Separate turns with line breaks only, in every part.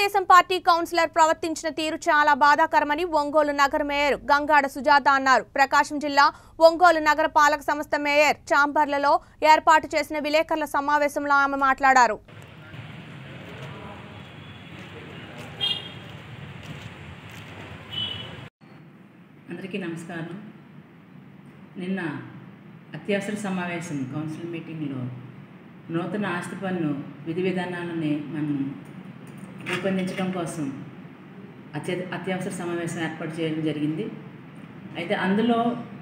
Telugu Desam party councillor ప్రవర్తించిన తీరు చాలా బాధాకరమని ఒంగోలు నగర మేయర్ గంగాడ సుజాత అన్నారు ప్రకాశం జిల్లా ఒంగోలు నగర పాలక సంస్థ మేయర్ చాంబర్లలో ఏర్పాటు చేసిన విలేకరుల సమావేశంలో ఆమె మాట్లాడారు
అందరికీ నమస్కారం నిన్న అత్యవసర సమావేశం కౌన్సిల్ మీటింగ్లో నూతన ఆస్తి పన్ను విధి విధానాలని మనం రూపొందించడం కోసం అత్య అత్యవసర సమావేశం ఏర్పాటు చేయడం జరిగింది అయితే అందులో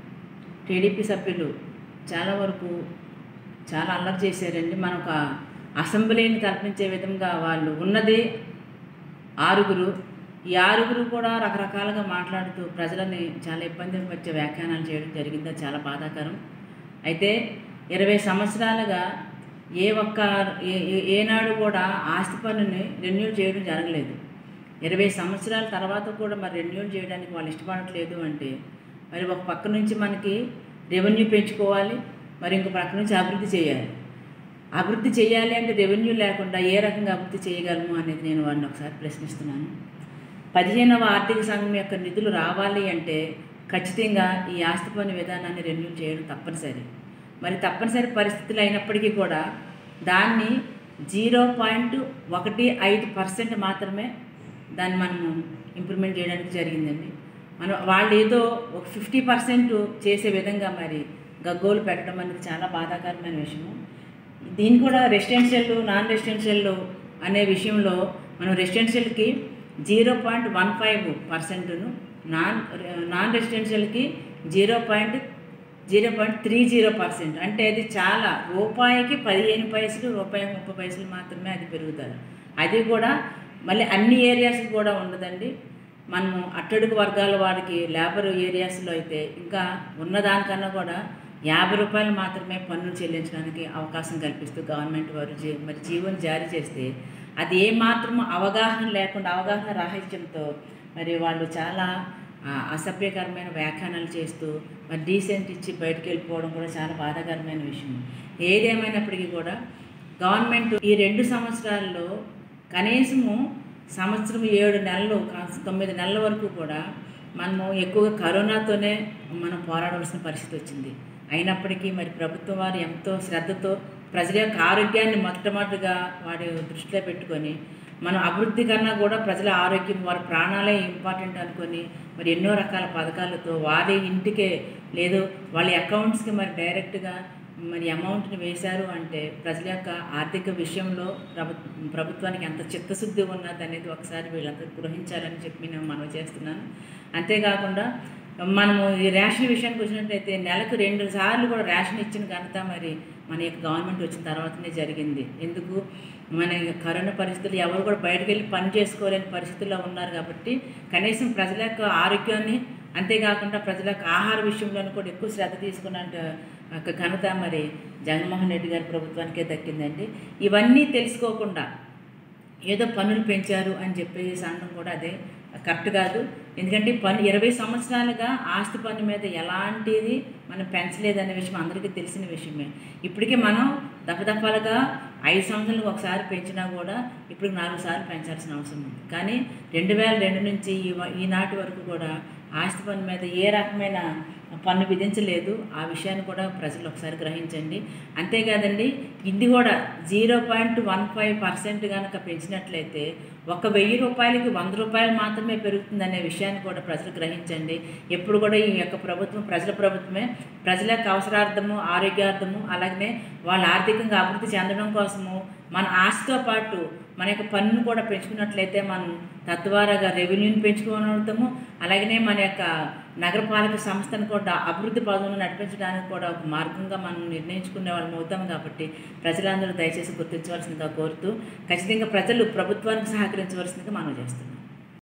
టీడీపీ సభ్యులు చాలా వరకు చాలా అల్లరి చేశారండి మన ఒక అసెంబ్లీని కల్పించే విధంగా వాళ్ళు ఉన్నది ఆరుగురు ఈ ఆరుగురు కూడా రకరకాలుగా మాట్లాడుతూ ప్రజలని చాలా ఇబ్బంది వచ్చే వ్యాఖ్యానాలు చేయడం జరిగింది అది చాలా బాధాకరం అయితే ఇరవై సంవత్సరాలుగా ఏ ఒక్క ఏ- ఏ- ఏనాడు కూడా ఆస్తి పన్నుని రెన్యూల్ చేయడం జరగలేదు ఇరవై సంవత్సరాల తర్వాత కూడా మరి రెన్యూల్ చేయడానికి వాళ్ళు ఇష్టపడట్లేదు అంటే మరి ఒక పక్క నుంచి మనకి రెవెన్యూ పెంచుకోవాలి మరి ఇంకో పక్క నుంచి అభివృద్ధి చేయాలి అభివృద్ధి చేయాలి అంటే రెవెన్యూ లేకుండా ఏ రకంగా అభివృద్ధి చేయగలము అనేది నేను వాడిని ఒకసారి ప్రశ్నిస్తున్నాను పదిహేనవ ఆర్థిక సంఘం యొక్క నిధులు రావాలి అంటే ఖచ్చితంగా ఈ ఆస్తి పన్ను విధానాన్ని రెన్యూ చేయడం తప్పనిసరి మరి తప్పనిసరి పరిస్థితులు అయినప్పటికీ కూడా దాన్ని జీరో పాయింట్ ఒకటి ఐదు పర్సెంట్ మాత్రమే దాన్ని మనము ఇంప్రూవ్మెంట్ చేయడానికి జరిగిందండి మనం వాళ్ళు ఏదో ఒక ఫిఫ్టీ పర్సెంట్ చేసే విధంగా మరి గగ్గోలు పెట్టడం అనేది చాలా బాధాకరమైన విషయము దీన్ని కూడా రెసిడెన్షియల్ నాన్ రెసిడెన్షియల్ అనే విషయంలో మనం రెసిడెన్షియల్కి జీరో పాయింట్ వన్ ఫైవ్ పర్సెంట్ను నాన్ నాన్ రెసిడెన్షియల్కి zero point zero point three zero percent అంటే అది చాలా రూపాయికి పదిహేను పైసలు రూపాయికి ముప్పై పైసలు మాత్రమే అది పెరుగుతారు అది కూడా మళ్ళీ అన్ని ఏరియాస్కి కూడా ఉండదండి మనము అట్టడుగు వర్గాల వారికి లేబర్ ఏరియాస్లో అయితే ఇంకా ఉన్నదానికన్నా కూడా యాభై రూపాయలు మాత్రమే పన్నులు చెల్లించడానికి అవకాశం కల్పిస్తూ గవర్నమెంట్ వారు జీ మరి జీవోని జారీ చేస్తే అది ఏమాత్రం అవగాహన లేకుండా అవగాహన రాహిత్యంతో మరి వాళ్ళు చాలా ఆ, అసభ్యకరమైన వ్యాఖ్యానాలు చేస్తూ మరి డీసెంట్ ఇచ్చి బయటకు వెళ్ళిపోవడం కూడా చాలా బాధాకరమైన విషయం ఏదేమైనప్పటికీ కూడా గవర్నమెంట్ ఈ రెండు సంవత్సరాల్లో కనీసము సంవత్సరం ఏడు నెలలు కాస్త తొమ్మిది నెలల వరకు కూడా మనము ఎక్కువగా కరోనాతోనే మనం పోరాడవలసిన పరిస్థితి వచ్చింది అయినప్పటికీ మరి ప్రభుత్వం వారు ఎంతో శ్రద్ధతో ప్రజల యొక్క ఆరోగ్యాన్ని మొట్టమొదటిగా వారి దృష్టిలో పెట్టుకొని మనం అభివృద్ధి కన్నా కూడా ప్రజల ఆరోగ్యం వారి ప్రాణాలే ఇంపార్టెంట్ అనుకొని మరి ఎన్నో రకాల పథకాలతో వారి ఇంటికే లేదు వాళ్ళ అకౌంట్స్కి మరి డైరెక్ట్గా మరి అమౌంట్ని వేశారు అంటే ప్రజల యొక్క ఆర్థిక విషయంలో ప్రభు ప్రభుత్వానికి ఎంత చిత్తశుద్ధి ఉన్నది అనేది ఒకసారి వీళ్ళందరూ గ్రహించాలని చెప్పి నేను మనవి చేస్తున్నాను అంతేకాకుండా మనము ఈ రేషన్ విషయానికి వచ్చినట్లయితే నెలకు రెండు సార్లు కూడా రేషన్ ఇచ్చిన ఘనత మరి మన యొక్క గవర్నమెంట్ వచ్చిన తర్వాతనే జరిగింది ఎందుకు మన కరోనా పరిస్థితులు ఎవరు కూడా బయటకు వెళ్ళి పని చేసుకోలేని పరిస్థితుల్లో ఉన్నారు కాబట్టి కనీసం ప్రజల యొక్క ఆరోగ్యాన్ని అంతేకాకుండా ప్రజల యొక్క ఆహార విషయంలోనూ కూడా ఎక్కువ శ్రద్ధ తీసుకున్న ఒక ఘనత మరి జగన్మోహన్ రెడ్డి గారి ప్రభుత్వానికే దక్కిందండి ఇవన్నీ తెలుసుకోకుండా ఏదో పన్నులు పెంచారు అని చెప్పేసి అనడం కూడా అదే కరెక్ట్ కాదు ఎందుకంటే పన్ను ఇరవై సంవత్సరాలుగా ఆస్తి పన్ను మీద ఎలాంటిది మనం పెంచలేదనే విషయం అందరికీ తెలిసిన విషయమే ఇప్పటికే మనం దఫదఫాలుగా ఐదు సంవత్సరాలకు ఒకసారి పెంచినా కూడా ఇప్పుడు నాలుగు సార్లు పెంచాల్సిన అవసరం ఉంది కానీ రెండు వేల రెండు నుంచి ఈ వ- ఈనాటి వరకు కూడా ఆస్తి పన్ను మీద ఏ రకమైన పన్ను విధించలేదు ఆ విషయాన్ని కూడా ప్రజలు ఒకసారి గ్రహించండి అంతేకాదండి ఇది కూడా zero point one five percent కనుక పెంచినట్లయితే ఒక వెయ్యి రూపాయలకి వంద రూపాయలు మాత్రమే పెరుగుతుందనే విషయాన్ని కూడా ప్రజలు గ్రహించండి ఎప్పుడు కూడా ఈ యొక్క ప్రభుత్వం ప్రజల ప్రభుత్వమే ప్రజల యొక్క అవసరార్థము ఆరోగ్యార్థము అలాగనే వాళ్ళ ఆర్థికంగా అభివృద్ధి చెందడం కోసము మన ఆస్తితో పాటు మన యొక్క పన్నును కూడా పెంచుకున్నట్లయితే మనం తద్వారాగా రెవెన్యూని పెంచుకోవడము అలాగనే మన యొక్క నగరపాలక సంస్థను కూడా అభివృద్ధి పదవులను నడిపించడానికి కూడా ఒక మార్గంగా మనం నిర్ణయించుకునే వాళ్ళం అవుతాం కాబట్టి ప్రజలందరూ దయచేసి గుర్తించవలసిందిగా కోరుతూ ఖచ్చితంగా ప్రజలు ప్రభుత్వానికి సహకరించవలసిందిగా మనం చేస్తున్నాం